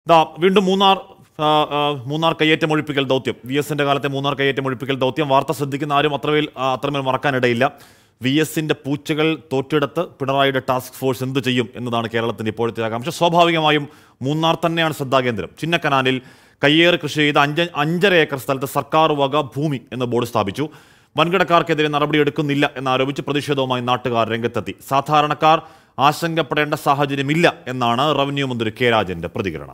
ദാ വീണ്ടും മൂന്നാർ ആ, ആ, മൂന്നാർ കയ്യേറ്റം ഒഴിപ്പിക്കൽ ദൗത്യം വി എസിന്റെ കാലത്തെ മൂന്നാർ കയ്യേറ്റം ഒഴിപ്പിക്കൽ ദൗത്യം വാർത്ത ശ്രദ്ധിക്കുന്ന ആരും അത്രമേൽ ആ, അത്രമേൽ മറക്കാനിടയില്ല വി എസിന്റെ പൂച്ചകൾ തോറ്റെടുത്ത് പിണറായിയുടെ ടാസ്ക് ഫോഴ്സ് എന്ത് ചെയ്യും എന്നതാണ് കേരളത്തിന്റെ ഇപ്പോഴത്തെ ആകാംക്ഷ സ്വാഭാവികമായും മൂന്നാർ തന്നെയാണ് ശ്രദ്ധാകേന്ദ്രം ചിന്നക്കനാലിൽ കയ്യേറ് കൃഷി ചെയ്ത അഞ്ച് അഞ്ചര ഏക്കർ സ്ഥലത്ത് സർക്കാർ വക ഭൂമി എന്ന ബോർഡ് സ്ഥാപിച്ചു വൻകിടക്കാർക്കെതിരെ നടപടിയെടുക്കുന്നില്ല എന്നാരോപിച്ച് പ്രതിഷേധവുമായി നാട്ടുകാർ രംഗത്തെത്തി സാധാരണക്കാർ ആശങ്കപ്പെടേണ്ട സാഹചര്യമില്ല എന്നാണ് റവന്യൂ മന്ത്രി കെ രാജന്റെ പ്രതികരണം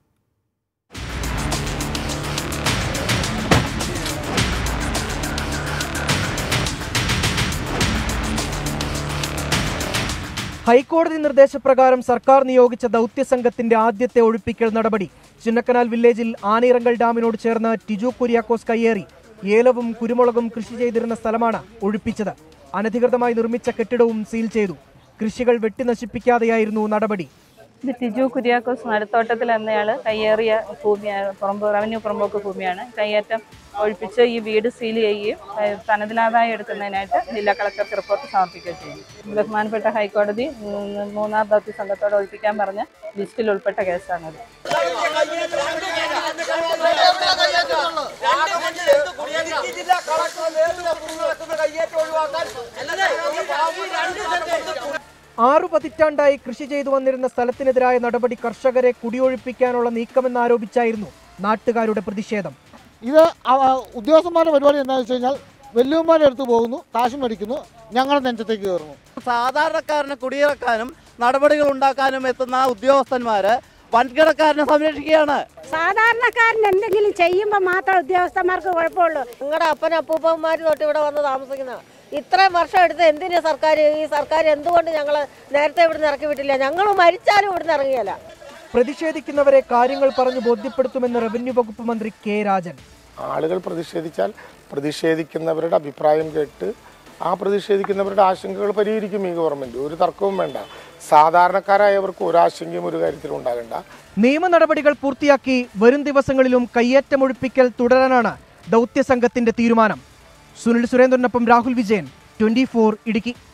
ഹൈക്കോടതി നിർദ്ദേശപ്രകാരം സർക്കാർ നിയോഗിച്ച ദൗത്യസംഘത്തിന്റെ ആദ്യത്തെ ഒഴിപ്പിക്കൽ നടപടി ചിന്നക്കനാൽ വില്ലേജിൽ ആനയിറങ്കൽ ഡാമിനോട് ചേർന്ന് ടിജു കുര്യാക്കോസ് കയ്യേറി ഏലവും കുരുമുളകും കൃഷി ചെയ്തിരുന്ന സ്ഥലമാണ് ഒഴിപ്പിച്ചത് അനധികൃതമായി നിർമ്മിച്ച കെട്ടിടവും സീൽ ചെയ്തു കൃഷികൾ വെട്ടിനശിപ്പിക്കാതെയായിരുന്നു നടപടി ഇത് ടിജു കുര്യാക്കോസ് നടുത്തോട്ടത്തിൽ എന്നയാൾ കയ്യേറിയ ഭൂമിയാണ് പുറമ്പ് റവന്യൂ പുറമ്പോക്ക് ഭൂമിയാണ് കയ്യേറ്റം ഒഴിപ്പിച്ച് ഈ വീട് സീൽ ചെയ്യുകയും ഏഹ്, തനതിലാദായം എടുക്കുന്നതിനായിട്ട് ജില്ലാ കളക്ടർക്ക് റിപ്പോർട്ട് സമർപ്പിക്കുകയും ചെയ്യും ബഹുമാനപ്പെട്ട ഹൈക്കോടതി ഉം, മൂന്നാർ ദൗത്യ സംഘത്തോട് ഒഴിപ്പിക്കാൻ പറഞ്ഞ ലിസ്റ്റിൽ ഉൾപ്പെട്ട കേസാണത് ആറു പതിറ്റാണ്ടായി കൃഷി ചെയ്തു വന്നിരുന്ന സ്ഥലത്തിനെതിരായ നടപടി കർഷകരെ കുടിയൊഴിപ്പിക്കാനുള്ള നീക്കമെന്നാരോപിച്ചായിരുന്നു നാട്ടുകാരുടെ പ്രതിഷേധം ഇത് അവ- ഉദ്യോഗസ്ഥന്മാരുടെ പരിപാടി എന്താണെന്ന് വെച്ച് കഴിഞ്ഞാൽ വെല്ലുവന്മാരുടെ അടുത്ത് പോകുന്നു കാശ് മേടിക്കുന്നു ഞങ്ങളുടെ നെഞ്ചത്തേക്ക് കയറുന്നു സാധാരണക്കാരനെ കുടിയിറക്കാനും നടപടികൾ ഉണ്ടാക്കാനും എത്തുന്ന ഉദ്യോഗസ്ഥന്മാര് വൻകിടക്കാരനെ സംരക്ഷിക്കുകയാണ് സാധാരണക്കാരൻ എന്തെങ്കിലും ചെയ്യുമ്പോൾ മാത്രം ഉദ്യോഗസ്ഥന്മാർക്ക് കുഴപ്പമുള്ളൂ നിങ്ങളുടെ അപ്പനും അപ്പൂപ്പന്മാർ തൊട്ട് ഇവിടെ വന്ന് താമസിക്കുന്ന ഇത്രയും വർഷം എടുത്ത് എന്തിനു സർക്കാർ ഈ സർക്കാർ എന്തുകൊണ്ട് ഞങ്ങൾ നേരത്തെ ഇവിടുന്ന് ഇറക്കി വിട്ടില്ല ഞങ്ങൾ മരിച്ചാലും ഇവിടുന്ന് ഇറങ്ങിയല്ല പ്രതിഷേധിക്കുന്നവരെ കാര്യങ്ങൾ പറഞ്ഞു ബോധ്യപ്പെടുത്തുമെന്ന് റവന്യൂ വകുപ്പ് മന്ത്രി കെ രാജൻ ആളുകൾ പ്രതിഷേധിച്ചാൽ പ്രതിഷേധിക്കുന്നവരുടെ അഭിപ്രായം കേട്ട് ആ പ്രതിഷേധിക്കുന്നവരുടെ ആശങ്കകൾ പരിഹരിക്കും ഈ ഗവൺമെന്റ് ഒരു തർക്കവും വേണ്ട സാധാരണക്കാരായവർക്ക് ഒരു ആശങ്കയും ഒരു കാര്യത്തിലും ഉണ്ടാകേണ്ട നിയമ നടപടികൾ പൂർത്തിയാക്കി വരും ദിവസങ്ങളിലും കയ്യേറ്റമൊഴിപ്പിക്കൽ തുടരാനാണ് ദൗത്യസംഘത്തിന്റെ തീരുമാനം സുനിൽ സുരേന്ദ്രനൊപ്പം രാഹുൽ വിജയൻ ട്വന്റി ഇടുക്കി